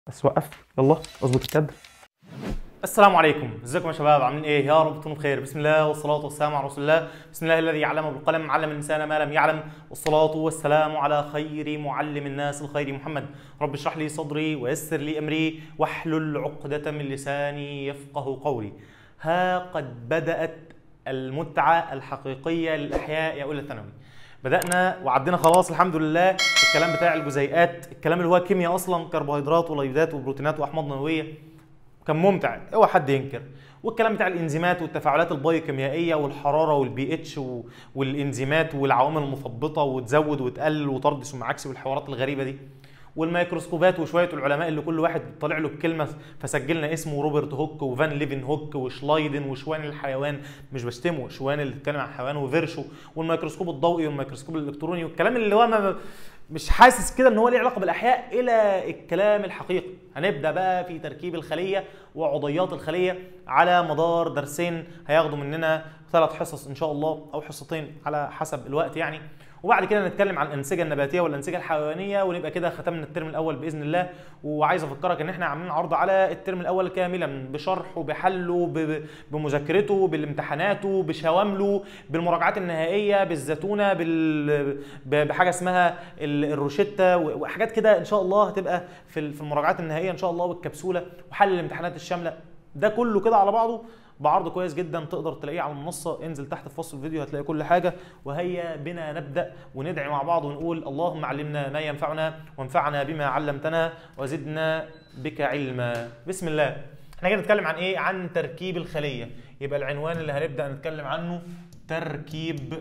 بس وقف يلا اظبط الكادر السلام عليكم ازيكم يا شباب عاملين ايه يا رب تكونوا بخير بسم الله والصلاه والسلام على رسول الله بسم الله الذي علم بالقلم علم الانسان ما لم يعلم والصلاه والسلام على خير معلم الناس الخير محمد رب اشرح لي صدري ويسر لي امري واحلل عقده من لساني يفقه قولي ها قد بدات المتعه الحقيقيه للاحياء يا اولى ثانوي بدأنا وعدينا خلاص الحمد لله الكلام بتاع الجزيئات الكلام اللي هو كيمياء اصلا كربوهيدرات وليبيدات وبروتينات واحماض نوويه كان ممتع اوعى حد ينكر والكلام بتاع الانزيمات والتفاعلات البايوكيميائيه والحراره والبي اتش والانزيمات والعوامل المثبطه وتزود وتقلل وطرد ثم عكسي والحوارات الغريبه دي والميكروسكوبات وشويه العلماء اللي كل واحد طالع له بكلمه فسجلنا اسمه روبرت هوك وفان ليفن هوك وشلايدن وشوان الحيوان مش بشتمه شوان اللي بيتكلم عن الحيوان وفيرشو والميكروسكوب الضوئي والميكروسكوب الالكتروني والكلام اللي هو ما مش حاسس كده ان هو ليه علاقه بالاحياء الى الكلام الحقيقي هنبدا بقى في تركيب الخليه وعضيات الخليه على مدار درسين هياخدوا مننا ثلاث حصص ان شاء الله او حصتين على حسب الوقت يعني وبعد كده نتكلم عن الانسجه النباتيه والانسجه الحيوانيه ونبقى كده ختمنا الترم الاول باذن الله وعايز افكرك ان احنا عاملين عرض على الترم الاول كاملا بشرحه بحله ب- بمذاكرته بالامتحاناته بشوامله بالمراجعات النهائيه بالزتونه بال... ب- بحاجه اسمها ال- الروشته وحاجات كده ان شاء الله هتبقى في ال- في المراجعات النهائيه ان شاء الله والكبسوله وحل الامتحانات الشامله ده كله كده على بعضه بعرض كويس جدا تقدر تلاقيه على المنصه انزل تحت في وصف الفيديو هتلاقي كل حاجه وهيا بنا نبدا وندعي مع بعض ونقول اللهم علمنا ما ينفعنا وانفعنا بما علمتنا وزدنا بك علما بسم الله احنا جاي نتكلم عن ايه عن تركيب الخليه يبقى العنوان اللي هنبدا نتكلم عنه تركيب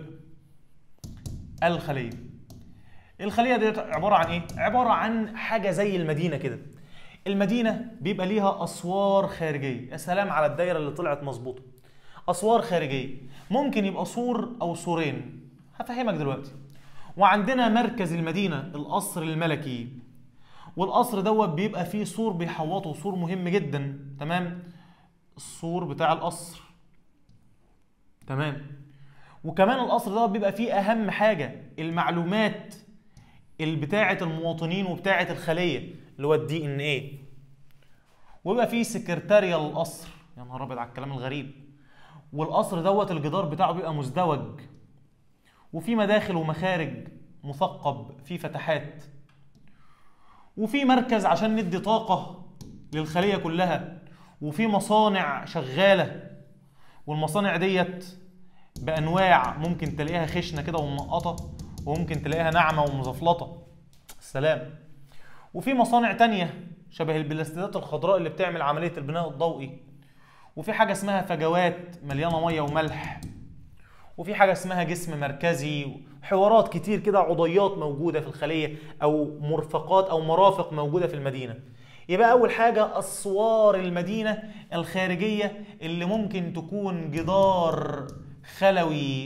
الخليه الخليه دي عباره عن ايه عباره عن حاجه زي المدينه كده المدينه بيبقى ليها اسوار خارجيه يا سلام على الدايره اللي طلعت مظبوطه اسوار خارجيه ممكن يبقى سور او سورين هفهمك دلوقتي وعندنا مركز المدينه القصر الملكي والقصر دوت بيبقى فيه سور بيحوطه سور مهم جدا تمام السور بتاع القصر تمام وكمان القصر دوت بيبقى فيه اهم حاجه المعلومات اللي بتاعه المواطنين وبتاعه الخليه اللي هو الدي ان ايه ويبقى فيه سكرتاريا للقصر يا نهار ابيض على الكلام الغريب والقصر دوت الجدار بتاعه بيبقى مزدوج وفي مداخل ومخارج مثقب في فتحات وفي مركز عشان ندي طاقة للخلية كلها وفي مصانع شغالة والمصانع ديت بأنواع ممكن تلاقيها خشنة كده ومنقطة وممكن تلاقيها ناعمة ومزفلطة السلام وفي مصانع تانية شبه البلاستيدات الخضراء اللي بتعمل عملية البناء الضوئي وفي حاجة اسمها فجوات مليانة مية وملح وفي حاجة اسمها جسم مركزي حوارات كتير كده عضيات موجودة في الخلية أو مرفقات أو مرافق موجودة في المدينة يبقى أول حاجة أسوار المدينة الخارجية اللي ممكن تكون جدار خلوي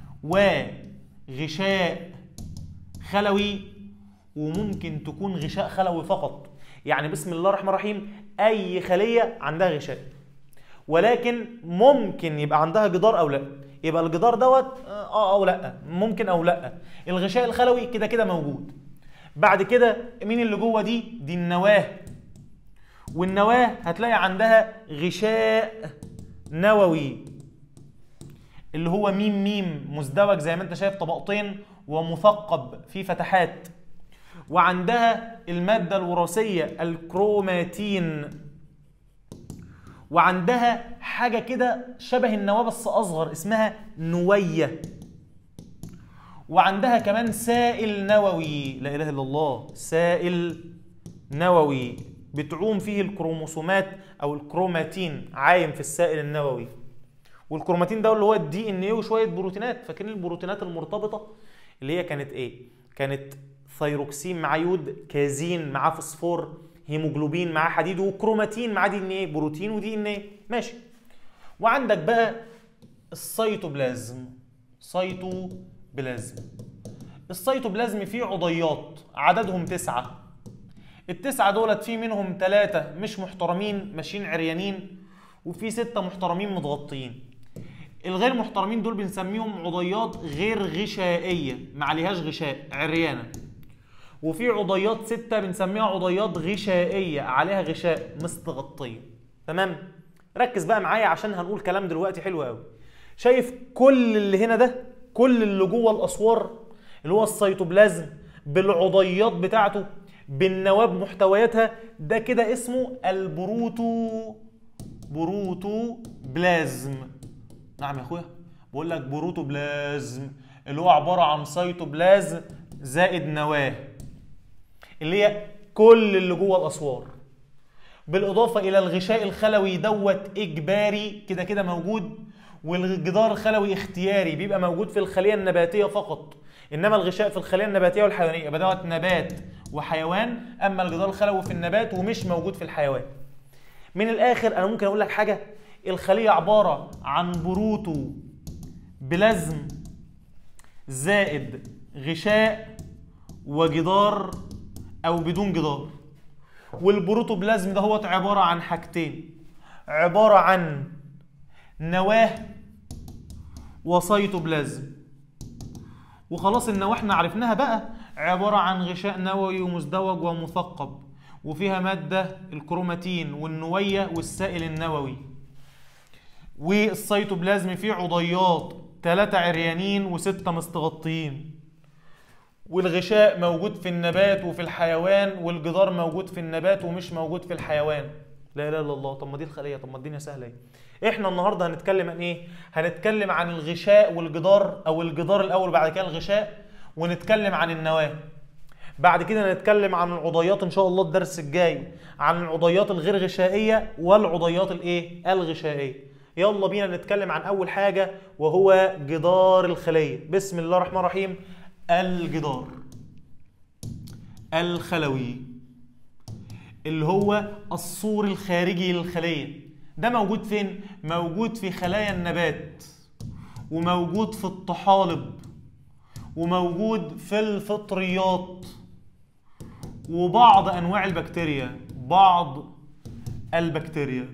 وغشاء خلوي وممكن تكون غشاء خلوي فقط يعني بسم الله الرحمن الرحيم أي خلية عندها غشاء ولكن ممكن يبقى عندها جدار او لا يبقى الجدار دوت اه او لا ممكن او لا الغشاء الخلوي كده كده موجود بعد كده مين اللي جوه دي دي النواه والنواه هتلاقي عندها غشاء نووي اللي هو ميم ميم مزدوج زي ما انت شايف طبقتين ومثقب في فتحات وعندها المادة الوراثية الكروماتين وعندها حاجة كده شبه النواة بس أصغر اسمها نوية وعندها كمان سائل نووي لا إله إلا الله سائل نووي بتعوم فيه الكروموسومات أو الكروماتين عايم في السائل النووي والكروماتين ده اللي هو الدي ان ايه وشويه بروتينات فاكرين البروتينات المرتبطه اللي هي كانت ايه كانت ثيروكسين مع يود كازين مع فوسفور هيموجلوبين مع حديد وكروماتين مع دي ان ايه بروتين ودي ان ايه ماشي وعندك بقى السيتوبلازم سيتوبلازم السيتوبلازم فيه عضيات عددهم تسعة التسعة دولت في منهم ثلاثة مش محترمين ماشيين عريانين وفي ستة محترمين متغطيين الغير محترمين دول بنسميهم عضيات غير غشائية ما عليهاش غشاء عريانة وفي عضيات ستة بنسميها عضيات غشائية عليها غشاء مستغطية تمام ركز بقى معايا عشان هنقول كلام دلوقتي حلو قوي شايف كل اللي هنا ده كل اللي جوه الاسوار اللي هو السيتوبلازم بالعضيات بتاعته بالنواه بمحتوياتها ده كده اسمه البروتو بروتو بلازم نعم يا اخويا بقول لك بروتو بلازم اللي هو عباره عن سيتوبلازم زائد نواه اللي هي كل اللي جوه الاسوار بالاضافه الى الغشاء الخلوي دوت اجباري كده كده موجود والجدار الخلوي اختياري بيبقى موجود في الخليه النباتيه فقط انما الغشاء في الخليه النباتيه والحيوانيه يبقى دوت نبات وحيوان اما الجدار الخلوي في النبات ومش موجود في الحيوان من الاخر انا ممكن اقول لك حاجه الخليه عباره عن بروتو بلازم زائد غشاء وجدار او بدون جدار والبروتوبلازم ده هو عباره عن حاجتين عباره عن نواه وسيتوبلازم وخلاص النواه احنا عرفناها بقى عباره عن غشاء نووي ومزدوج ومثقب وفيها ماده الكروماتين والنويه والسائل النووي والسيتوبلازم فيه عضيات ثلاثة عريانين وستة مستغطيين والغشاء موجود في النبات وفي الحيوان والجدار موجود في النبات ومش موجود في الحيوان لا اله الا الله طب ما دي الخليه طب ما الدنيا سهله ايه احنا النهارده هنتكلم عن ايه هنتكلم عن الغشاء والجدار او الجدار الاول بعد كده الغشاء ونتكلم عن النواه بعد كده نتكلم عن العضيات ان شاء الله الدرس الجاي عن العضيات الغير غشائيه والعضيات الايه الغشائيه يلا بينا نتكلم عن اول حاجه وهو جدار الخليه بسم الله الرحمن الرحيم الجدار الخلوي اللي هو السور الخارجي للخليه ده موجود فين موجود في خلايا النبات وموجود في الطحالب وموجود في الفطريات وبعض انواع البكتيريا بعض البكتيريا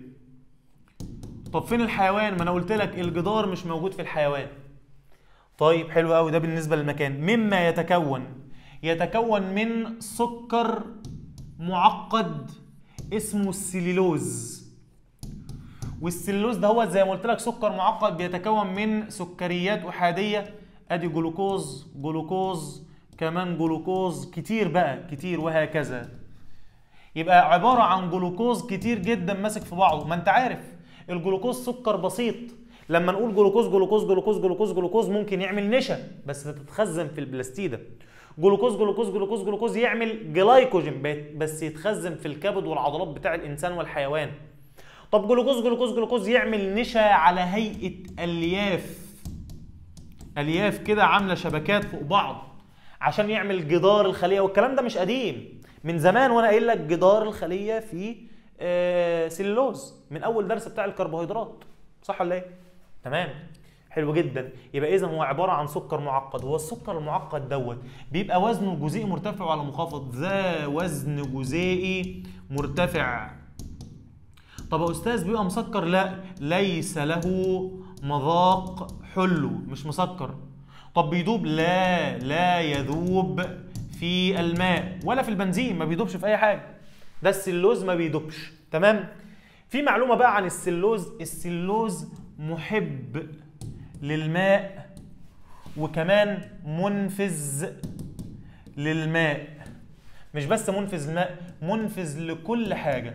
طب فين الحيوان ما انا قلت لك الجدار مش موجود في الحيوان طيب حلو قوي ده بالنسبه للمكان مما يتكون يتكون من سكر معقد اسمه السليلوز والسليلوز ده هو زي ما قلت لك سكر معقد بيتكون من سكريات احاديه ادي جلوكوز جلوكوز كمان جلوكوز كتير بقى كتير وهكذا يبقى عباره عن جلوكوز كتير جدا ماسك في بعضه ما انت عارف الجلوكوز سكر بسيط لما نقول جلوكوز جلوكوز جلوكوز جلوكوز جلوكوز ممكن يعمل نشا بس تتخزن في البلاستيده جلوكوز جلوكوز جلوكوز جلوكوز يعمل جلايكوجين بس يتخزن في الكبد والعضلات بتاع الانسان والحيوان طب جلوكوز جلوكوز جلوكوز يعمل نشا على هيئه الياف الياف كده عامله شبكات فوق بعض عشان يعمل جدار الخليه والكلام ده مش قديم من زمان وانا قايل لك جدار الخليه في آه سيلولوز من اول درس بتاع الكربوهيدرات صح ولا ايه تمام حلو جدا يبقى اذا هو عباره عن سكر معقد هو السكر المعقد دوت بيبقى وزنه جزيئي مرتفع ولا منخفض ذا وزن جزيئي مرتفع طب يا استاذ بيبقى مسكر لا ليس له مذاق حلو مش مسكر طب بيدوب لا لا يذوب في الماء ولا في البنزين ما بيدوبش في اي حاجه ده السلوز ما بيدوبش تمام في معلومه بقى عن السلوز السلوز محب للماء وكمان منفذ للماء مش بس منفذ للماء منفذ لكل حاجه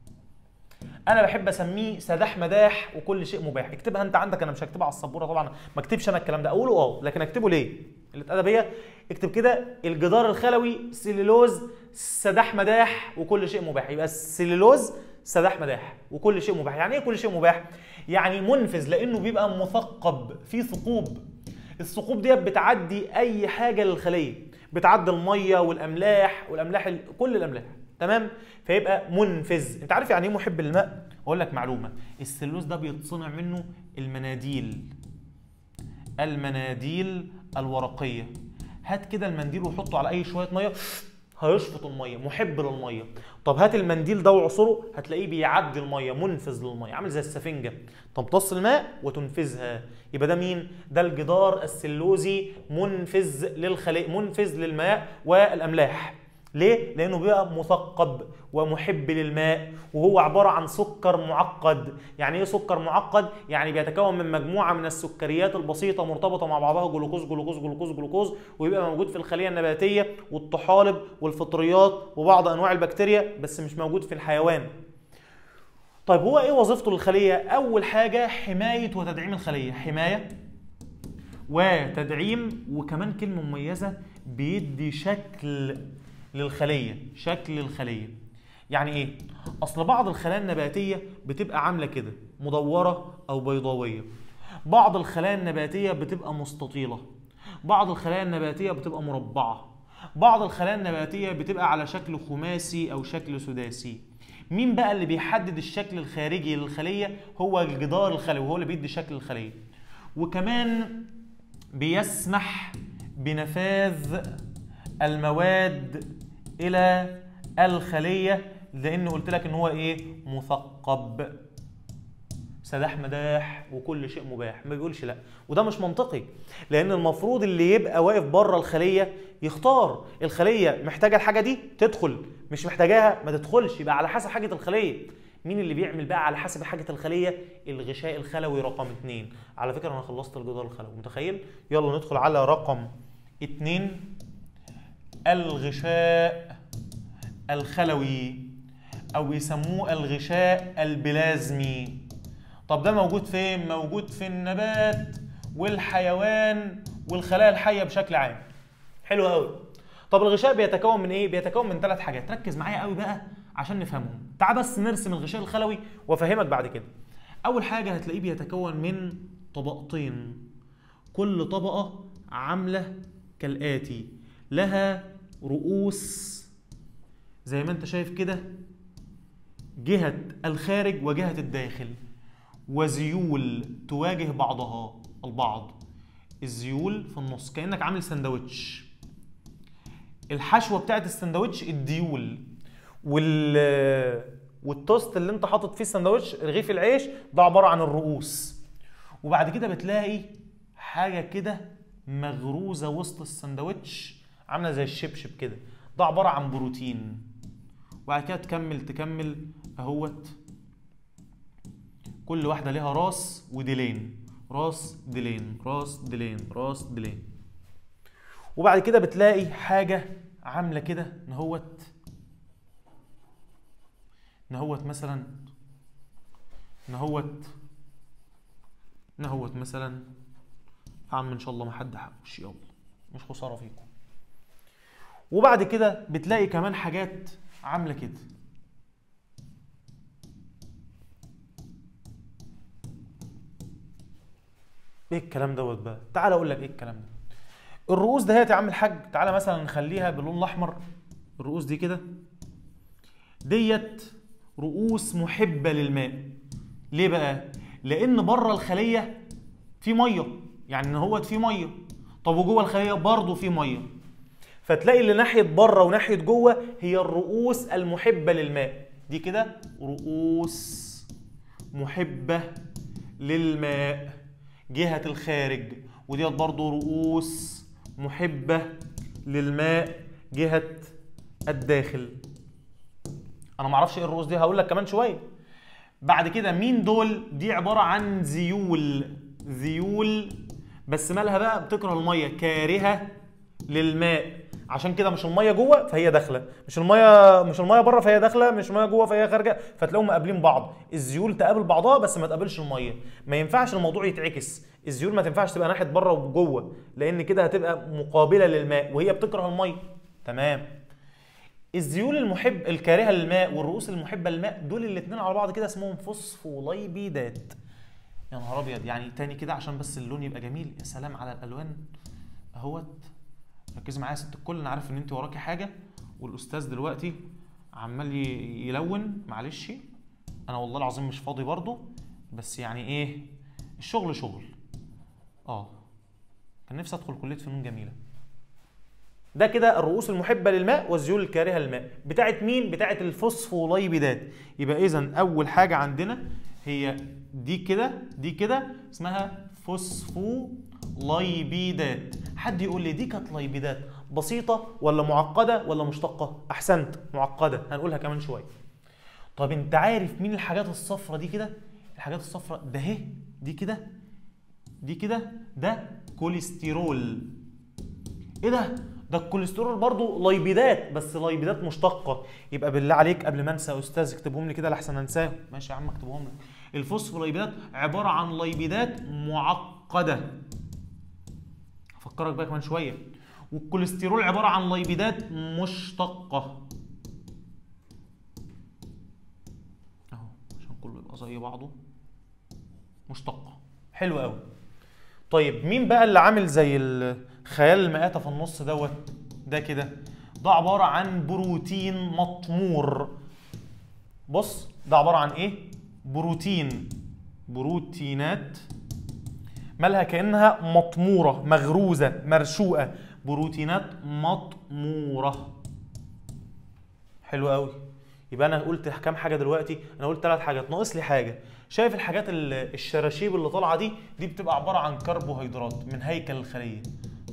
انا بحب اسميه سداح مداح وكل شيء مباح اكتبها انت عندك انا مش هكتبها على السبوره طبعا ما اكتبش انا الكلام ده اقوله اه لكن اكتبه ليه الادبيه اكتب كده الجدار الخلوي سليلوز سداح مداح وكل شيء مباح يبقى السليلوز سداح مداح وكل شيء مباح يعني ايه كل شيء مباح يعني منفذ لانه بيبقى مثقب في ثقوب الثقوب ديت بتعدي اي حاجه للخليه بتعدي الميه والاملاح والاملاح ال... كل الاملاح تمام فيبقى منفذ انت عارف يعني ايه محب للماء اقول لك معلومه السلوز ده بيتصنع منه المناديل المناديل الورقيه هات كده المنديل وحطه على اي شويه ميه هيشفط الميه محب للميه طب هات المنديل ده وعصره هتلاقيه بيعدي الميه منفذ للميه عامل زي السفنجه تمتص الماء وتنفذها يبقى ده مين ده الجدار السلوزي منفذ للخلية منفذ للماء والاملاح ليه؟ لأنه بيبقى مثقب ومحب للماء وهو عبارة عن سكر معقد، يعني إيه سكر معقد؟ يعني بيتكون من مجموعة من السكريات البسيطة مرتبطة مع بعضها جلوكوز جلوكوز جلوكوز جلوكوز ويبقى موجود في الخلية النباتية والطحالب والفطريات وبعض أنواع البكتيريا بس مش موجود في الحيوان. طيب هو إيه وظيفته للخلية؟ أول حاجة حماية وتدعيم الخلية، حماية وتدعيم وكمان كلمة مميزة بيدي شكل للخلية شكل الخلية يعني ايه اصل بعض الخلايا النباتية بتبقى عاملة كده مدورة او بيضاوية بعض الخلايا النباتية بتبقى مستطيلة بعض الخلايا النباتية بتبقى مربعة بعض الخلايا النباتية بتبقى على شكل خماسي او شكل سداسي مين بقى اللي بيحدد الشكل الخارجي للخلية هو الجدار الخلوي هو اللي بيدي شكل الخلية وكمان بيسمح بنفاذ المواد الى الخليه لان قلت لك ان هو ايه مثقب سداح مداح وكل شيء مباح ما بيقولش لا وده مش منطقي لان المفروض اللي يبقى واقف بره الخليه يختار الخليه محتاجه الحاجه دي تدخل مش محتاجاها ما تدخلش يبقى على حسب حاجه الخليه مين اللي بيعمل بقى على حسب حاجه الخليه الغشاء الخلوي رقم اتنين على فكره انا خلصت الجدار الخلوي متخيل يلا ندخل على رقم اتنين الغشاء الخلوي او يسموه الغشاء البلازمي طب ده موجود فين موجود في النبات والحيوان والخلايا الحيه بشكل عام حلو قوي طب الغشاء بيتكون من ايه بيتكون من ثلاث حاجات ركز معايا قوي بقى عشان نفهمهم تعال بس نرسم الغشاء الخلوي وافهمك بعد كده اول حاجه هتلاقيه بيتكون من طبقتين كل طبقه عامله كالاتي لها رؤوس زي ما انت شايف كده جهة الخارج وجهة الداخل وزيول تواجه بعضها البعض الزيول في النص كأنك عامل سندوتش الحشوة بتاعت السندوتش الديول وال والتوست اللي انت حاطط فيه السندوتش رغيف العيش ده عبارة عن الرؤوس وبعد كده بتلاقي حاجة كده مغروزة وسط السندوتش عامله زي الشبشب كده ده عباره عن بروتين وبعد كده تكمل تكمل اهوت كل واحده ليها راس وديلين راس ديلين راس ديلين راس ديلين وبعد كده بتلاقي حاجه عامله كده نهوت نهوت مثلا نهوت نهوت مثلا عم ان شاء الله ما حد حقش يلا مش خساره فيكم وبعد كده بتلاقي كمان حاجات عامله كده ايه الكلام دوت بقى تعال اقول لك ايه الكلام ده الرؤوس دهيت يا عم الحاج تعالى مثلا نخليها باللون الاحمر الرؤوس دي كده ديت رؤوس محبه للماء ليه بقى لان بره الخليه في ميه يعني ان هو في ميه طب وجوه الخليه برضه في ميه فتلاقي اللي ناحيه بره وناحيه جوه هي الرؤوس المحبه للماء دي كده رؤوس محبه للماء جهه الخارج وديت برضه رؤوس محبه للماء جهه الداخل انا ما اعرفش ايه الرؤوس دي هقول لك كمان شويه بعد كده مين دول دي عباره عن ذيول ذيول بس مالها بقى بتكره الميه كارهه للماء عشان كده مش الميه جوه فهي داخله مش الميه مش الميه بره فهي داخله مش الميه جوه فهي خارجه فتلاقيهم مقابلين بعض الزيول تقابل بعضها بس ما تقابلش الميه ما ينفعش الموضوع يتعكس الزيول ما تنفعش تبقى ناحيه بره وجوه لان كده هتبقى مقابله للماء وهي بتكره الميه تمام الزيول المحب الكارهه للماء والرؤوس المحبه للماء دول الاثنين على بعض كده اسمهم فوسفوليبيدات يا نهار ابيض يعني تاني كده عشان بس اللون يبقى جميل يا سلام على الالوان اهوت ركزي معايا يا ست الكل انا عارف ان انت وراكي حاجه والاستاذ دلوقتي عمال ي- يلون معلش انا والله العظيم مش فاضي برضه بس يعني ايه الشغل شغل اه كان نفسي ادخل كليه فنون جميله ده كده الرؤوس المحبه للماء والزيول الكارهه للماء بتاعت مين بتاعت الفوسفوليبيدات يبقى اذا اول حاجه عندنا هي دي كده دي كده اسمها فوسفوليبيدات حد يقول لي دي كانت ليبيدات بسيطه ولا معقده ولا مشتقه احسنت معقده هنقولها كمان شويه طب انت عارف مين الحاجات الصفرة دي كده الحاجات الصفرة ده اهي دي كده دي كده ده كوليسترول ايه ده ده الكوليسترول برضو ليبيدات بس ليبيدات مشتقة يبقى بالله عليك قبل ما انسى يا استاذ اكتبهم لي كده لحسن انساهم ماشي يا عم اكتبهم لك الفوسفوليبيدات عبارة عن ليبيدات معقدة هفكرك بقى كمان شوية والكوليسترول عبارة عن ليبيدات مشتقة اهو عشان كله يبقى زي بعضه مشتقة حلو قوي طيب مين بقى اللي عامل زي الخيال المآتة في النص دوت ده كده ده عبارة عن بروتين مطمور بص ده عبارة عن ايه بروتين بروتينات مالها كأنها مطمورة مغروزة مرشوقة بروتينات مطمورة حلو قوي يبقى انا قلت كام حاجه دلوقتي انا قلت ثلاث حاجات ناقص لي حاجه شايف الحاجات ال- الشراشيب اللي طالعه دي دي بتبقى عباره عن كربوهيدرات من هيكل الخليه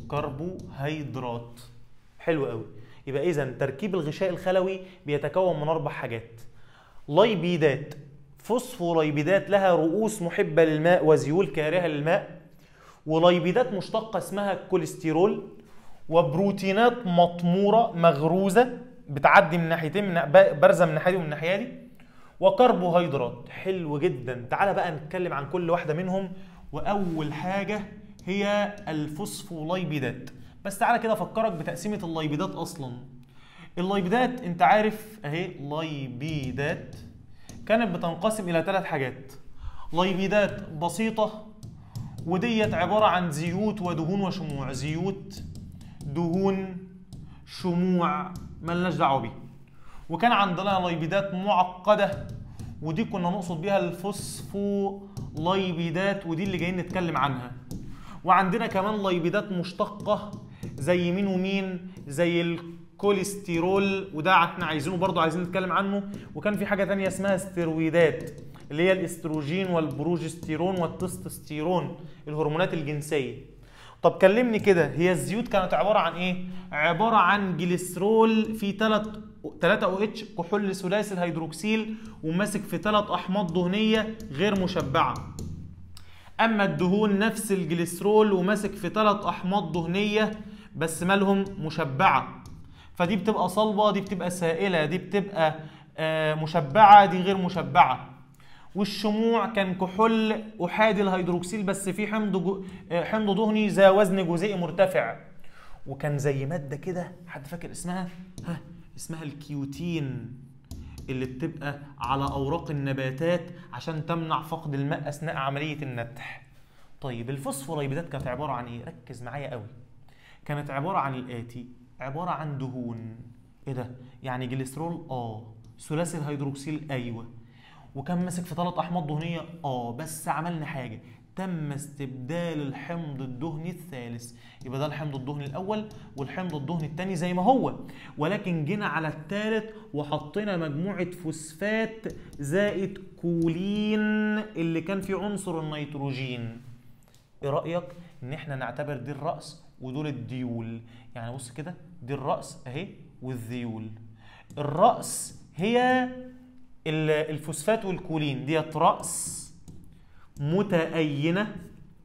كربوهيدرات حلو قوي يبقى اذا تركيب الغشاء الخلوي بيتكون من اربع حاجات ليبيدات فوسفوليبيدات لها رؤوس محبه للماء وزيول كارهه للماء وليبيدات مشتقه اسمها الكوليسترول وبروتينات مطموره مغروزه بتعدي من ناحيتين من بارزه من الناحيه دي ومن الناحيه دي وكربوهيدرات حلو جدا تعالى بقى نتكلم عن كل واحده منهم واول حاجه هي الفوسفوليبيدات بس تعالى كده افكرك بتقسيمه الليبيدات اصلا الليبيدات انت عارف اهي ليبيدات كانت بتنقسم الى ثلاث حاجات ليبيدات بسيطه وديت عباره عن زيوت ودهون وشموع زيوت دهون شموع ملناش دعوه بيه وكان عندنا ليبيدات معقده ودي كنا نقصد بيها الفوسفوليبيدات ودي اللي جايين نتكلم عنها وعندنا كمان ليبيدات مشتقه زي مين ومين زي الكوليسترول وده احنا عايزينه برضه عايزين نتكلم عنه وكان في حاجه تانية اسمها ستيرويدات اللي هي الاستروجين والبروجستيرون والتستوستيرون الهرمونات الجنسيه طب كلمني كده هي الزيوت كانت عباره عن ايه عباره عن جليسرول في 3 3 او اتش كحول ثلاثي الهيدروكسيل وماسك في ثلاث احماض دهنيه غير مشبعه اما الدهون نفس الجليسرول وماسك في ثلاث احماض دهنيه بس مالهم مشبعه فدي بتبقى صلبه دي بتبقى سائله دي بتبقى آه، مشبعه دي غير مشبعه والشموع كان كحول احادي الهيدروكسيل بس فيه حمض جو... آه، حمض دهني ذا وزن جزيئي مرتفع وكان زي ماده كده حد فاكر اسمها ها اسمها الكيوتين اللي بتبقى على اوراق النباتات عشان تمنع فقد الماء اثناء عمليه النتح طيب الفوسفوليبيدات كانت عباره عن ايه ركز معايا قوي كانت عباره عن الاتي عباره عن دهون ايه ده يعني جليسرول اه ثلاثي الهيدروكسيل ايوه وكان ماسك في ثلاث احماض دهنيه اه بس عملنا حاجه تم استبدال الحمض الدهني الثالث يبقى ده الحمض الدهني الاول والحمض الدهني الثاني زي ما هو ولكن جينا على الثالث وحطينا مجموعه فوسفات زائد كولين اللي كان فيه عنصر النيتروجين ايه رايك ان احنا نعتبر دي الراس ودول الديول يعني بص كده دي الراس اهي والذيول الراس هي ال- الفوسفات والكولين ديت راس متأينة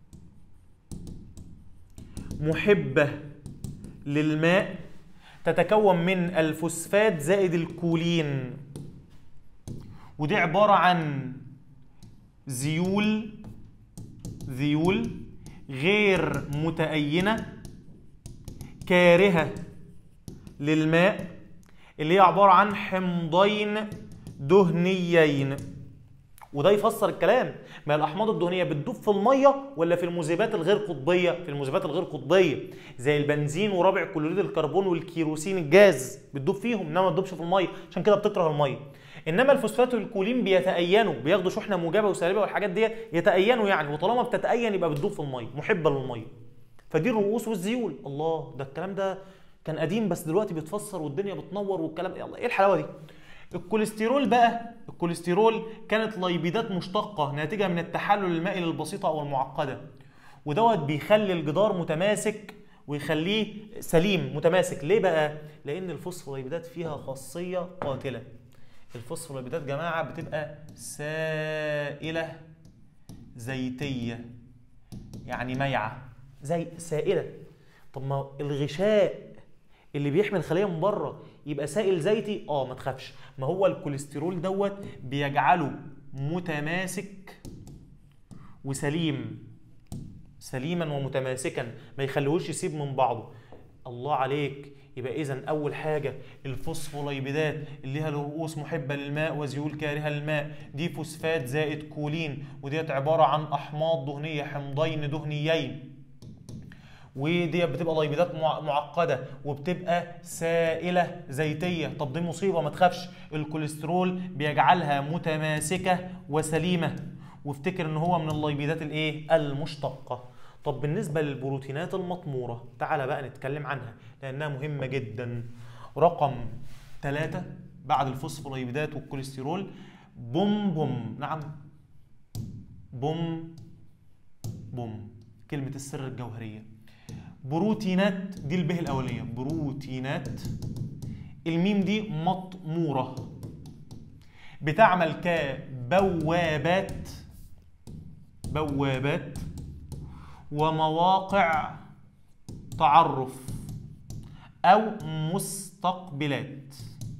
محبة للماء تتكون من الفوسفات زائد الكولين ودي عبارة عن زيول ذيول غير متأينة كارهة للماء اللي هي عبارة عن حمضين دهنيين وده يفسر الكلام ما الاحماض الدهنيه بتدوب في الميه ولا في المذيبات الغير قطبيه في المذيبات الغير قطبيه زي البنزين ورابع كلوريد الكربون والكيروسين الجاز بتدوب فيهم انما ما تدوبش في الميه عشان كده بتكره الميه انما الفوسفات والكولين بيتأينوا بياخدوا شحنه موجبه وسالبه والحاجات دي يتأينوا يعني وطالما بتتأين يبقى بتدوب في الميه محبه للميه فدي الرؤوس والذيول الله ده الكلام ده كان قديم بس دلوقتي بيتفسر والدنيا بتنور والكلام يلا ايه الحلاوه دي الكوليسترول بقى الكوليسترول كانت ليبيدات مشتقة ناتجة من التحلل المائي للبسيطة أو المعقدة ودوت بيخلي الجدار متماسك ويخليه سليم متماسك ليه بقى لان الفوسفوليبيدات فيها خاصيه قاتله الفوسفوليبيدات يا جماعه بتبقى سائله زيتيه يعني ميعه زي سائله طب ما الغشاء اللي بيحمي الخليه من بره يبقى سائل زيتي اه ما تخافش ما هو الكوليسترول دوت بيجعله متماسك وسليم سليما ومتماسكا ما يخليهوش يسيب من بعضه الله عليك يبقى اذا اول حاجه الفوسفوليبيدات اللي ليها رؤوس محبه للماء وزيول كارهه للماء دي فوسفات زائد كولين وديت عباره عن احماض دهنيه حمضين دهنيين ودي بتبقى ليبيدات معقده وبتبقى سائله زيتيه طب دي مصيبه ما تخافش الكوليسترول بيجعلها متماسكه وسليمه وافتكر ان هو من الليبيدات الايه المشتقه طب بالنسبه للبروتينات المطموره تعالى بقى نتكلم عنها لانها مهمه جدا رقم ثلاثة بعد الفوسفوليبيدات والكوليسترول بوم بوم نعم بوم بوم كلمة السر الجوهرية بروتينات دي البه الأولية بروتينات الميم دي مطمورة بتعمل كبوابات بوابات ومواقع تعرف أو مستقبلات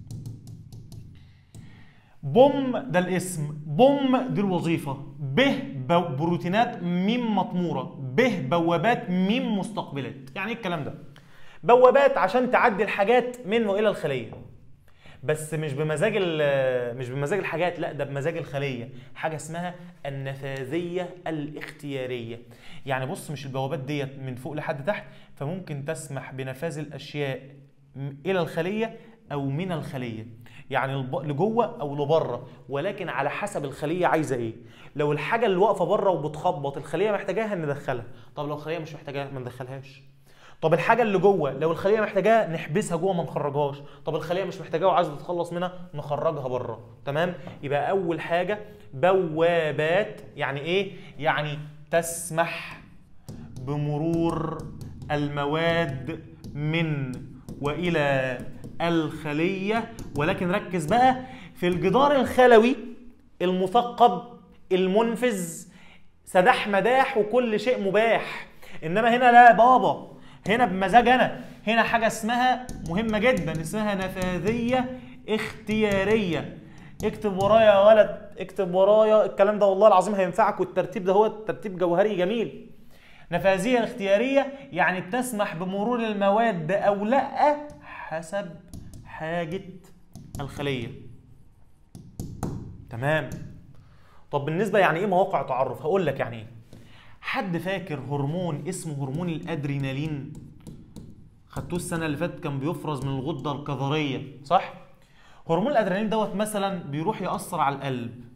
بوم ده الاسم بوم دي الوظيفة به بروتينات ميم مطمورة به بوابات ميم مستقبلات يعني ايه الكلام ده بوابات عشان تعدي الحاجات منه الى الخليه بس مش بمزاج مش بمزاج الحاجات لا ده بمزاج الخليه حاجه اسمها النفاذيه الاختياريه يعني بص مش البوابات ديت من فوق لحد تحت فممكن تسمح بنفاذ الاشياء الى الخليه او من الخليه يعني لجوه او لبره ولكن على حسب الخليه عايزه ايه لو الحاجه اللي واقفه بره وبتخبط الخليه محتاجاها ندخلها طب لو الخليه مش محتاجاها ما ندخلهاش طب الحاجه اللي جوه لو الخليه محتاجاها نحبسها جوه ما نخرجهاش طب الخليه مش محتاجاها وعايزه تتخلص منها نخرجها بره تمام يبقى اول حاجه بوابات يعني ايه يعني تسمح بمرور المواد من والى الخليه ولكن ركز بقى في الجدار الخلوي المثقب المنفذ سداح مداح وكل شيء مباح انما هنا لا بابا هنا بمزاج انا هنا حاجه اسمها مهمه جدا اسمها نفاذيه اختياريه اكتب ورايا يا ولد اكتب ورايا الكلام ده والله العظيم هينفعك والترتيب ده هو ترتيب جوهري جميل نفاذيه اختياريه يعني تسمح بمرور المواد او لا حسب حاجه الخليه تمام طب بالنسبه يعني ايه مواقع تعرف هقول لك يعني ايه حد فاكر هرمون اسمه هرمون الادرينالين خدتوه السنه اللي فاتت كان بيفرز من الغده الكظريه صح هرمون الادرينالين دوت مثلا بيروح ياثر على القلب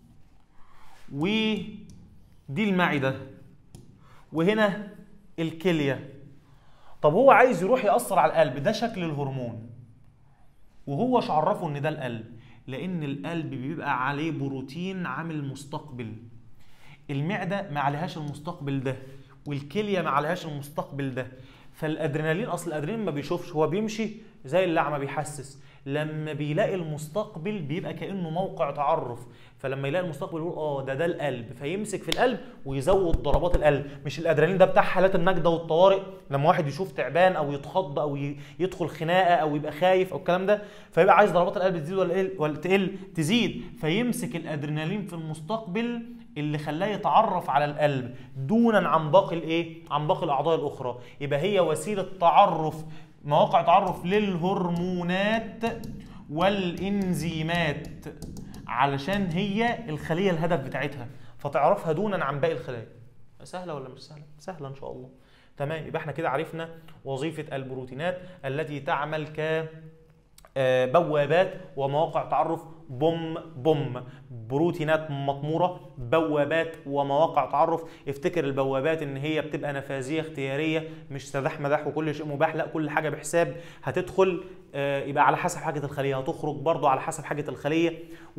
ودي المعده وهنا الكليه طب هو عايز يروح ياثر على القلب ده شكل الهرمون وهو عرفه ان ده القلب لان القلب بيبقى عليه بروتين عامل مستقبل المعده ما عليهاش المستقبل ده والكليه ما عليهاش المستقبل ده فالادرينالين اصل الادرينالين ما بيشوفش هو بيمشي زي اللعمه بيحسس لما بيلاقي المستقبل بيبقى كانه موقع تعرف فلما يلاقي المستقبل يقول اه ده ده القلب فيمسك في القلب ويزود ضربات القلب مش الادرينالين ده بتاع حالات النجده والطوارئ لما واحد يشوف تعبان او يتخض او يدخل خناقه او يبقى خايف او الكلام ده فيبقى عايز ضربات القلب تزيد ولا ولا تقل تزيد فيمسك الادرينالين في المستقبل اللي خلاه يتعرف على القلب دونا عن باقي الايه عن باقي الاعضاء الاخرى يبقى هي وسيله تعرف مواقع تعرف للهرمونات والانزيمات علشان هي الخليه الهدف بتاعتها فتعرفها دونا عن باقي الخلايا سهله ولا مش سهله سهله ان شاء الله تمام يبقى احنا كده عرفنا وظيفه البروتينات التي تعمل ك بوابات ومواقع تعرف بوم بوم بروتينات مطموره بوابات ومواقع تعرف افتكر البوابات ان هي بتبقى نفاذيه اختياريه مش سداح مداح وكل شيء مباح لا كل حاجه بحساب هتدخل يبقى على حسب حاجه الخليه هتخرج برضو على حسب حاجه الخليه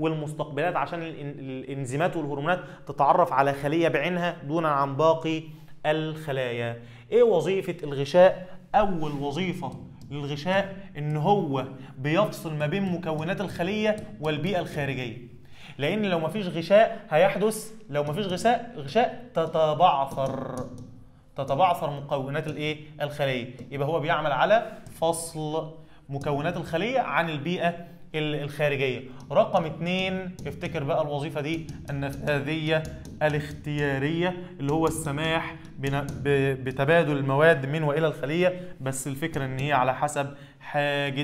والمستقبلات عشان الانزيمات والهرمونات تتعرف على خليه بعينها دونا عن باقي الخلايا ايه وظيفة الغشاء اول وظيفة للغشاء ان هو بيفصل ما بين مكونات الخلية والبيئة الخارجية لان لو مفيش غشاء هيحدث لو مفيش غشاء غشاء تتبعثر تتبعثر مكونات الايه الخليه يبقى هو بيعمل على فصل مكونات الخليه عن البيئه ال- الخارجيه رقم اتنين افتكر بقى الوظيفه دي النفاذيه الاختياريه اللي هو السماح بن- ب- بتبادل المواد من والى الخليه بس الفكره ان هي على حسب حاجه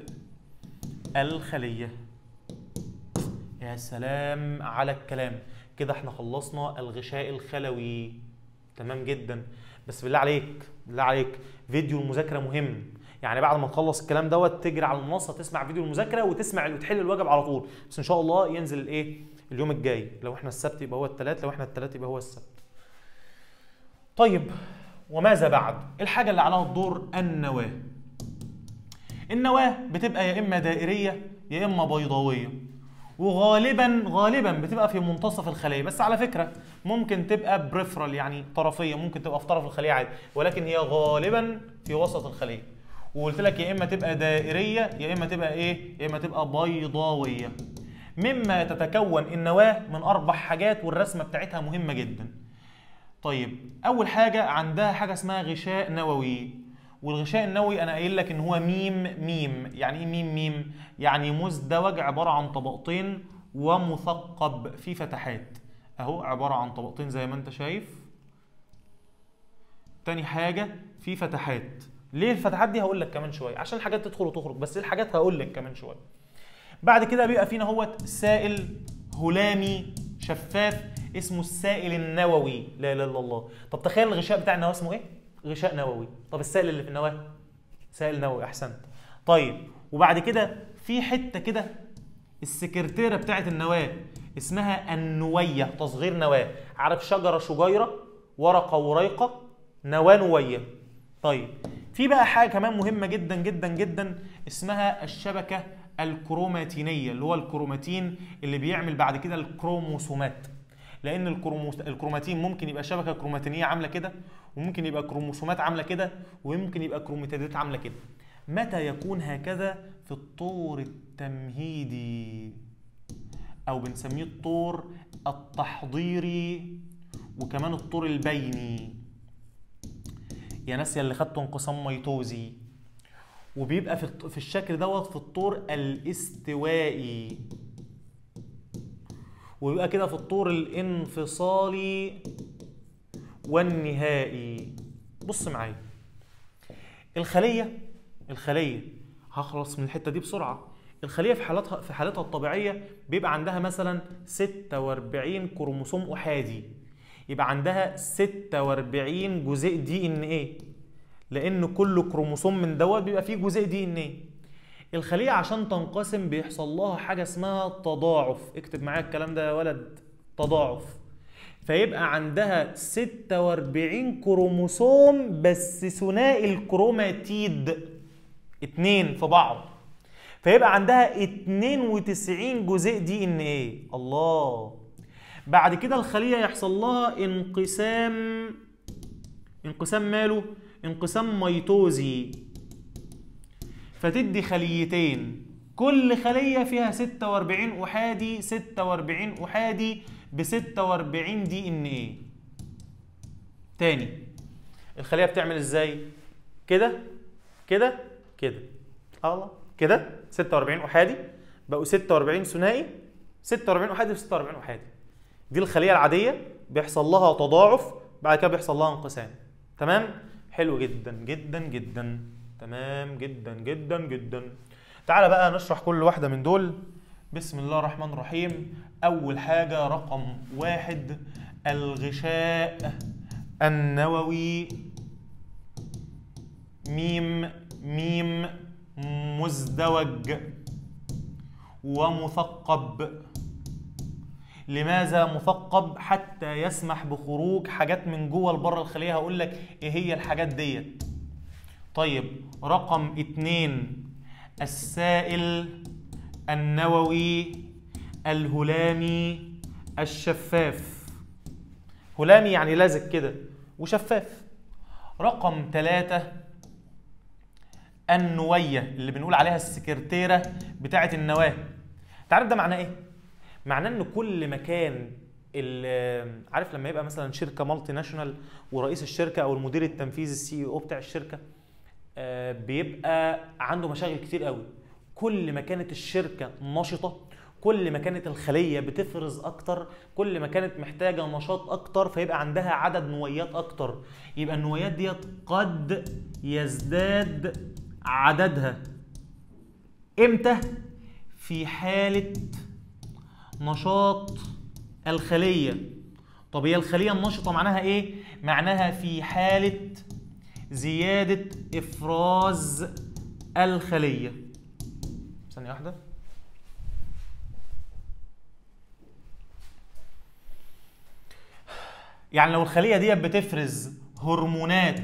الخليه يا سلام على الكلام كده احنا خلصنا الغشاء الخلوي تمام جدا بس بالله عليك بالله عليك فيديو المذاكره مهم يعني بعد ما تخلص الكلام دوت تجري على المنصه تسمع فيديو المذاكره وتسمع وتحل الواجب على طول بس ان شاء الله ينزل الايه اليوم الجاي لو احنا السبت يبقى هو الثلاث لو احنا الثلاث يبقى هو السبت طيب وماذا بعد الحاجه اللي عليها الدور النواه النواه بتبقى يا اما دائريه يا اما بيضاويه وغالبا غالبا بتبقى في منتصف الخليه بس على فكره ممكن تبقى بريفرال يعني طرفيه ممكن تبقى في طرف الخليه عادي ولكن هي غالبا في وسط الخليه وقلت لك يا اما تبقى دائريه يا اما تبقى ايه يا اما تبقى بيضاويه مما تتكون النواه من اربع حاجات والرسمه بتاعتها مهمه جدا طيب اول حاجه عندها حاجه اسمها غشاء نووي والغشاء النووي انا قايل لك ان هو ميم ميم يعني ايه ميم ميم يعني مزدوج عباره عن طبقتين ومثقب في فتحات اهو عباره عن طبقتين زي ما انت شايف تاني حاجه في فتحات ليه الفتحات دي هقول لك كمان شويه عشان الحاجات تدخل وتخرج بس الحاجات هقول لك كمان شويه بعد كده بيبقى فينا هو سائل هلامي شفاف اسمه السائل النووي لا اله الا الله طب تخيل الغشاء بتاع النواه اسمه ايه غشاء نووي طب السائل اللي في النواه سائل نووي احسنت طيب وبعد كده في حته كده السكرتيره بتاعت النواه اسمها النويه تصغير نواه عارف شجره شجيره ورقه وريقه نواه نويه طيب في بقى حاجه كمان مهمه جدا جدا جدا اسمها الشبكه الكروماتينيه اللي هو الكروماتين اللي بيعمل بعد كده الكروموسومات لان الكروموس... الكروماتين ممكن يبقى شبكه كروماتينيه عامله كده وممكن يبقى كروموسومات عامله كده وممكن يبقى كروماتيدات عامله كده متى يكون هكذا في الطور التمهيدي او بنسميه الطور التحضيري وكمان الطور البيني يا ناس يا اللي خدتوا انقسام ميتوزي وبيبقى في الط- في الشكل دوت في الطور الاستوائي ويبقى كده في الطور الانفصالي والنهائي بص معايا الخليه الخليه هخلص من الحته دي بسرعه الخليه في حالتها في حالتها الطبيعيه بيبقى عندها مثلا 46 كروموسوم احادي يبقى عندها 46 جزيء دي ان ايه لان كل كروموسوم من دوت بيبقى فيه جزيء دي ان ايه الخليه عشان تنقسم بيحصل لها حاجه اسمها تضاعف اكتب معايا الكلام ده يا ولد تضاعف فيبقى عندها 46 كروموسوم بس ثنائي الكروماتيد اتنين في بعض فيبقى عندها 92 جزيء دي ان ايه الله بعد كده الخليه يحصل لها انقسام انقسام ماله انقسام ميتوزي فتدي خليتين كل خليه فيها 46 احادي 46 احادي ب 46 دي ان ايه تاني الخليه بتعمل ازاي كده كده كده الله كده 46 احادي بقوا 46 ثنائي 46 احادي و 46 احادي دي الخليه العاديه بيحصل لها تضاعف بعد كده بيحصل لها انقسام تمام حلو جدا جدا جدا تمام جدا جدا جدا تعالى بقى نشرح كل واحده من دول بسم الله الرحمن الرحيم اول حاجه رقم واحد الغشاء النووي ميم ميم مزدوج ومثقب لماذا مثقب حتى يسمح بخروج حاجات من جوه لبره الخليه هقول لك ايه هي الحاجات ديت طيب رقم اتنين السائل النووي الهلامي الشفاف هلامي يعني لازق كده وشفاف رقم ثلاثة النوية اللي بنقول عليها السكرتيرة بتاعة النواة تعرف ده معناه ايه؟ معناه ان كل مكان ال- عارف لما يبقى مثلا شركة مالتي ناشونال ورئيس الشركة او المدير التنفيذي السي او بتاع الشركة آه، بيبقى عنده مشاغل كتير قوي كل ما كانت الشركة نشطة كل ما كانت الخلية بتفرز أكتر كل ما كانت محتاجة نشاط أكتر فيبقى عندها عدد نويات أكتر يبقى النويات ديت قد يزداد عددها إمتى؟ في حالة نشاط الخلية طب هي الخلية النشطة معناها إيه؟ معناها في حالة زيادة إفراز الخلية ثانية واحدة يعني لو الخلية دي بتفرز هرمونات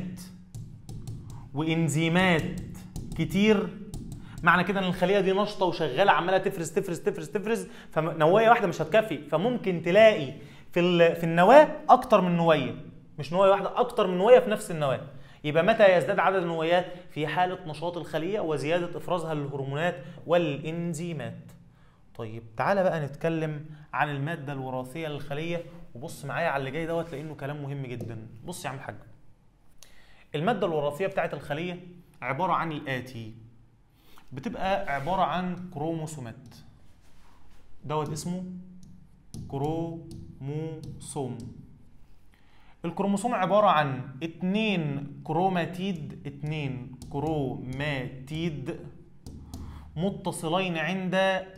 وإنزيمات كتير معنى كده ان الخليه دي نشطه وشغاله عماله تفرز تفرز تفرز تفرز فنوايه واحده مش هتكفي فممكن تلاقي في ال- في النواه اكتر من نويه مش نوايه واحده اكتر من نوايه في نفس النواه يبقى متى يزداد عدد النويات في حاله نشاط الخليه وزياده افرازها للهرمونات والانزيمات طيب تعالى بقى نتكلم عن الماده الوراثيه للخليه وبص معايا على اللي جاي دوت لانه كلام مهم جدا بص يا عم الحاج الماده الوراثيه بتاعت الخليه عباره عن الاتي بتبقى عباره عن كروموسومات دوت اسمه كروموسوم الكروموسوم عبارة عن اتنين كروماتيد اتنين كروماتيد متصلين عند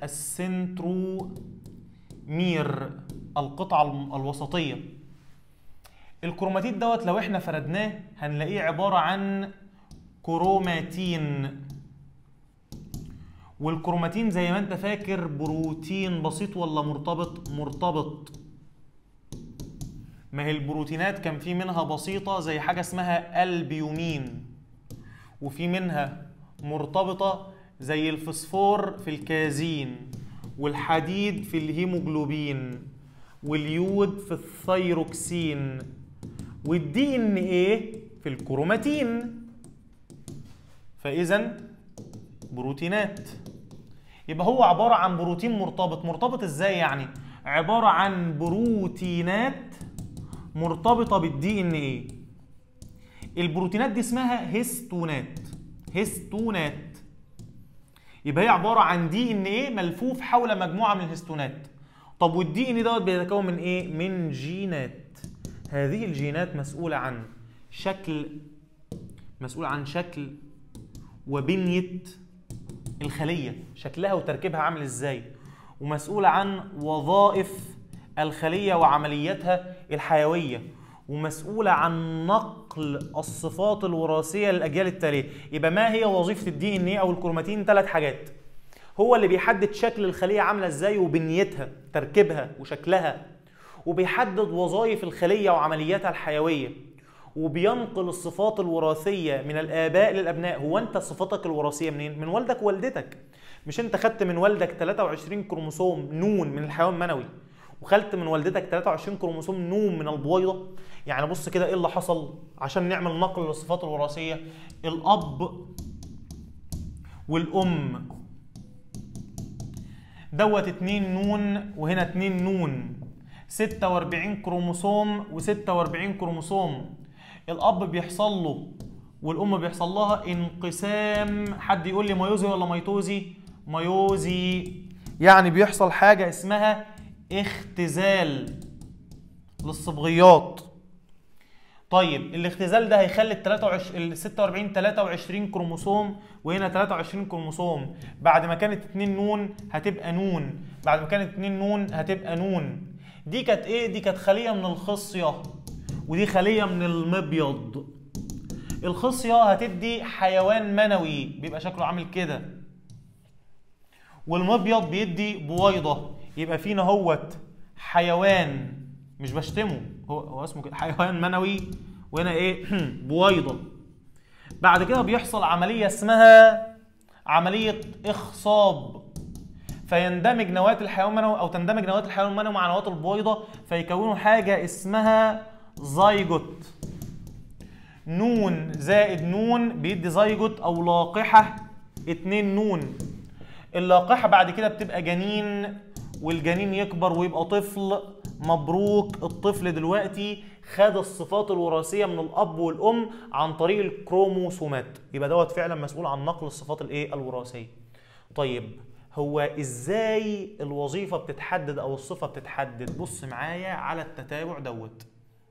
السنترومير القطعة الم- الوسطية الكروماتيد دوت لو احنا فردناه هنلاقيه عبارة عن كروماتين والكروماتين زي ما انت فاكر بروتين بسيط ولا مرتبط مرتبط ما هي البروتينات كان في منها بسيطة زي حاجة اسمها البيومين وفي منها مرتبطة زي الفسفور في الكازين والحديد في الهيموجلوبين واليود في الثيروكسين والدي ان ايه في الكروماتين فاذا بروتينات يبقى هو عبارة عن بروتين مرتبط مرتبط ازاي يعني عبارة عن بروتينات مرتبطة بالدي ان ايه البروتينات دي اسمها هيستونات هيستونات يبقى هي عبارة عن دي ان ايه ملفوف حول مجموعة من الهيستونات طب والدي ان دوت بيتكون من ايه من جينات هذه الجينات مسؤولة عن شكل مسؤول عن شكل وبنية الخلية شكلها وتركيبها عامل ازاي ومسؤولة عن وظائف الخلية وعملياتها الحيوية ومسؤولة عن نقل الصفات الوراثية للأجيال التالية يبقى ما هي وظيفة الدي ان ايه أو الكروماتين ثلاث حاجات هو اللي بيحدد شكل الخلية عاملة ازاي وبنيتها تركيبها وشكلها وبيحدد وظائف الخلية وعملياتها الحيوية وبينقل الصفات الوراثية من الآباء للأبناء هو أنت صفاتك الوراثية منين؟ من والدك ووالدتك مش أنت خدت من والدك 23 كروموسوم نون من الحيوان المنوي وخدت من والدتك 23 كروموسوم نون من البويضة يعني بص كده إيه اللي حصل عشان نعمل نقل للصفات الوراثية الأب والأم دوت 2 نون وهنا 2 نون 46 كروموسوم و46 كروموسوم الاب بيحصل له والام بيحصل لها انقسام حد يقول لي ميوزي ولا ميتوزي ميوزي يعني بيحصل حاجه اسمها اختزال للصبغيات طيب الاختزال ده هيخلي ال 23 ال 46 23 كروموسوم وهنا 23 كروموسوم بعد ما كانت 2 نون هتبقى نون بعد ما كانت 2 نون هتبقى نون دي كانت ايه دي كانت خليه من الخصيه ودي خليه من المبيض الخصيه هتدي حيوان منوي بيبقى شكله عامل كده والمبيض بيدي بويضه يبقى فينا هوت حيوان مش بشتمه هو هو اسمه كده حيوان منوي وهنا ايه بويضه بعد كده بيحصل عمليه اسمها عمليه اخصاب فيندمج نواه الحيوان المنوي او تندمج نواه الحيوان المنوي مع نواه البويضه فيكونوا حاجه اسمها زايجوت نون زائد نون بيدي زيجوت او لاقحه اتنين نون اللاقحه بعد كده بتبقى جنين والجنين يكبر ويبقى طفل مبروك الطفل دلوقتي خد الصفات الوراثيه من الاب والام عن طريق الكروموسومات يبقى دوت فعلا مسؤول عن نقل الصفات الايه الوراثيه طيب هو ازاي الوظيفه بتتحدد او الصفه بتتحدد بص معايا على التتابع دوت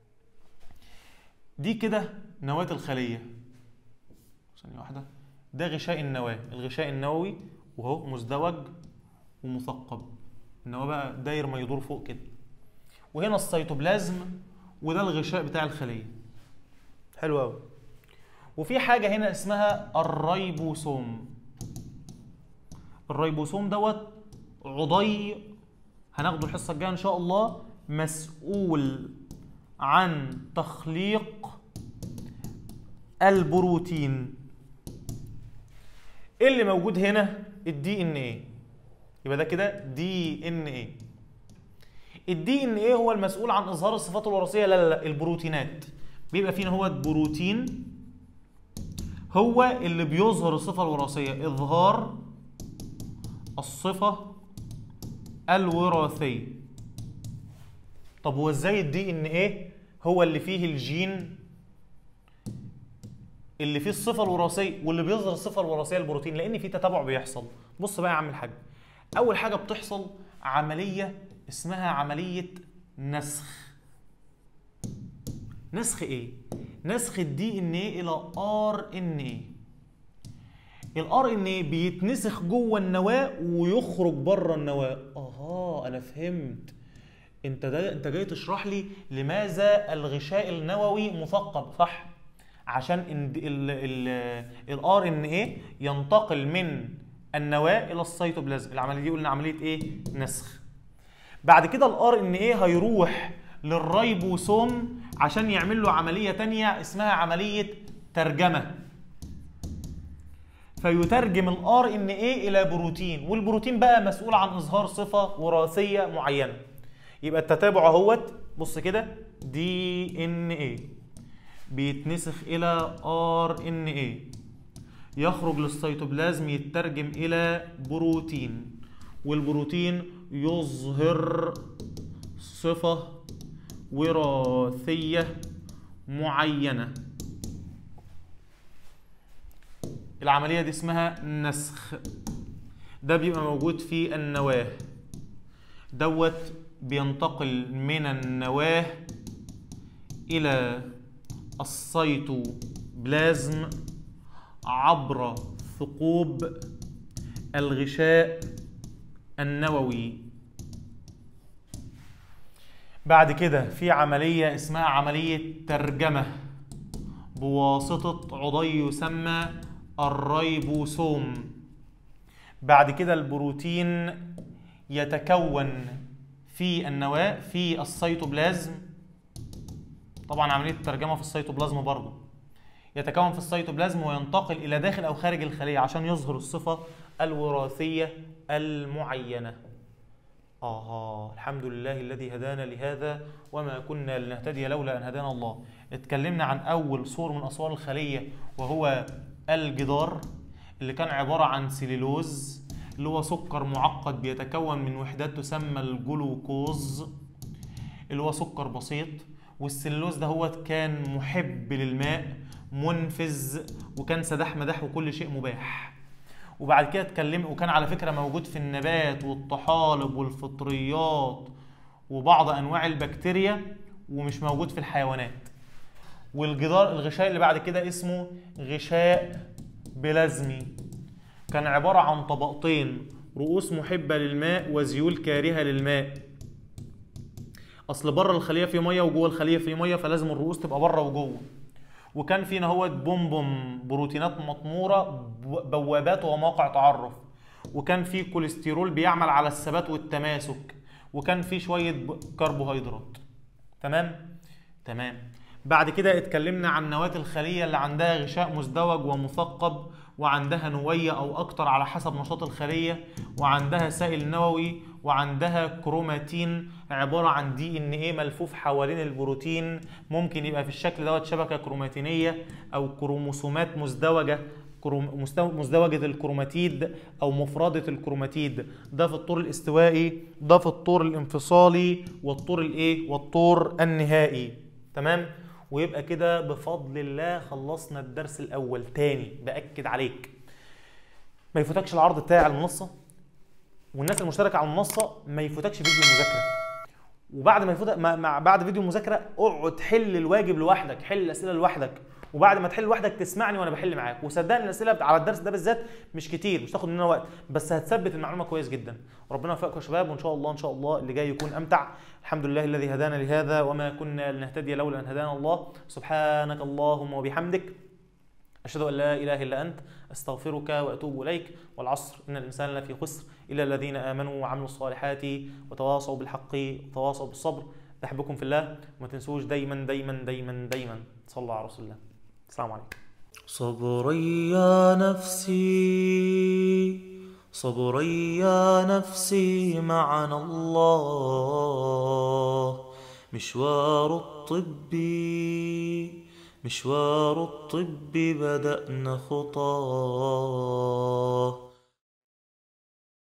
دي كده نواه الخليه ثانيه واحده ده غشاء النواه الغشاء النووي وهو مزدوج ومثقب النواه بقى داير ما يدور فوق كده وهنا السيتوبلازم وده الغشاء بتاع الخليه حلو قوي وفي حاجه هنا اسمها الريبوسوم الريبوسوم دوت عضي هناخده الحصه الجايه ان شاء الله مسؤول عن تخليق البروتين ايه اللي موجود هنا الدي ان ايه يبقى ده كده دي ان ايه الدي ان ايه هو المسؤول عن اظهار الصفات الوراثيه لا لا لا البروتينات بيبقى فينا هو بروتين هو اللي بيظهر الصفه الوراثيه اظهار الصفه الوراثيه طب هو ازاي الدي ان ايه هو اللي فيه الجين اللي فيه الصفه الوراثيه واللي بيظهر الصفه الوراثيه للبروتين لان في تتابع بيحصل بص بقى يا عم الحاج اول حاجه بتحصل عمليه اسمها عمليه نسخ نسخ ايه نسخ الدي ان ايه الى ار ان ايه الار ان ايه بيتنسخ جوه النواه ويخرج بره النواه اها انا فهمت انت ده انت جاي تشرح لي لماذا الغشاء النووي مثقب صح عشان الار ان ايه ينتقل من النواه الى السيتوبلازم العمليه دي قلنا عمليه ايه نسخ بعد كده الار ان ايه هيروح للريبوسوم عشان يعمل له عمليه تانية اسمها عمليه ترجمه فيترجم الار ان ايه الى بروتين والبروتين بقى مسؤول عن اظهار صفه وراثيه معينه يبقى التتابع اهوت بص كده دي ان ايه بيتنسخ الى ار ان ايه يخرج للسيتوبلازم يترجم الى بروتين والبروتين يظهر صفه وراثيه معينه العمليه دي اسمها نسخ ده بيبقى موجود في النواه دوت بينتقل من النواه الى السيتوبلازم عبر ثقوب الغشاء النووي بعد كده في عملية اسمها عملية ترجمة بواسطة عضي يسمى الريبوسوم بعد كده البروتين يتكون في النواة في السيتوبلازم طبعا عملية الترجمة في السيتوبلازم برضه يتكون في السيتوبلازم وينتقل إلى داخل أو خارج الخلية عشان يظهر الصفة الوراثية المعينة آه الحمد لله الذي هدانا لهذا وما كنا لنهتدي لولا أن هدانا الله اتكلمنا عن أول صور من أصوار الخلية وهو الجدار اللي كان عبارة عن سليلوز اللي هو سكر معقد بيتكون من وحدات تسمى الجلوكوز اللي هو سكر بسيط والسلوز ده هو كان محب للماء منفذ وكان سداح مداح وكل شيء مباح وبعد كده اتكلم وكان على فكره موجود في النبات والطحالب والفطريات وبعض انواع البكتيريا ومش موجود في الحيوانات والجدار الغشاء اللي بعد كده اسمه غشاء بلازمي كان عبارة عن طبقتين رؤوس محبة للماء وزيول كارهة للماء أصل بره الخلية في مية وجوه الخلية في مية فلازم الرؤوس تبقى بره وجوه وكان فينا هو بومبوم بروتينات مطمورة بوابات ومواقع تعرف وكان في كوليسترول بيعمل على الثبات والتماسك وكان في شوية كربوهيدرات تمام تمام بعد كده اتكلمنا عن نواة الخلية اللي عندها غشاء مزدوج ومثقب وعندها نوية أو أكتر على حسب نشاط الخلية وعندها سائل نووي وعندها كروماتين عباره عن دي ان ايه ملفوف حوالين البروتين ممكن يبقى في الشكل دوت شبكه كروماتينيه او كروموسومات مزدوجه كروم- مستو- مزدوجة الكروماتيد أو مفردة الكروماتيد ده في الطور الاستوائي ده في الطور الانفصالي والطور الإيه والطور النهائي تمام ويبقى كده بفضل الله خلصنا الدرس الأول تاني بأكد عليك ما يفوتكش العرض بتاعي على المنصة والناس المشتركة على المنصة ما يفوتكش فيديو المذاكرة وبعد ما يفوتك ما ما- بعد فيديو المذاكره اقعد حل الواجب لوحدك حل الاسئله لوحدك وبعد ما تحل لوحدك تسمعني وانا بحل معاك وصدقني الاسئله على الدرس ده بالذات مش كتير مش تاخد مننا وقت بس هتثبت المعلومه كويس جدا ربنا يوفقكم يا شباب وان شاء الله ان شاء الله اللي جاي يكون امتع الحمد لله الذي هدانا لهذا وما كنا لنهتدي لولا ان هدانا الله سبحانك اللهم وبحمدك أشهد أن لا إله إلا أنت أستغفرك وأتوب إليك والعصر إن الإنسان لفي خسر إلا الذين آمنوا وعملوا الصالحات وتواصوا بالحق وتواصوا بالصبر بحبكم في الله وما تنسوش دايما دايما دايما دايما صلوا على رسول الله السلام عليكم صبري يا نفسي صبري يا نفسي معنا الله مشوار الطب مشوار الطب بدأنا خطاه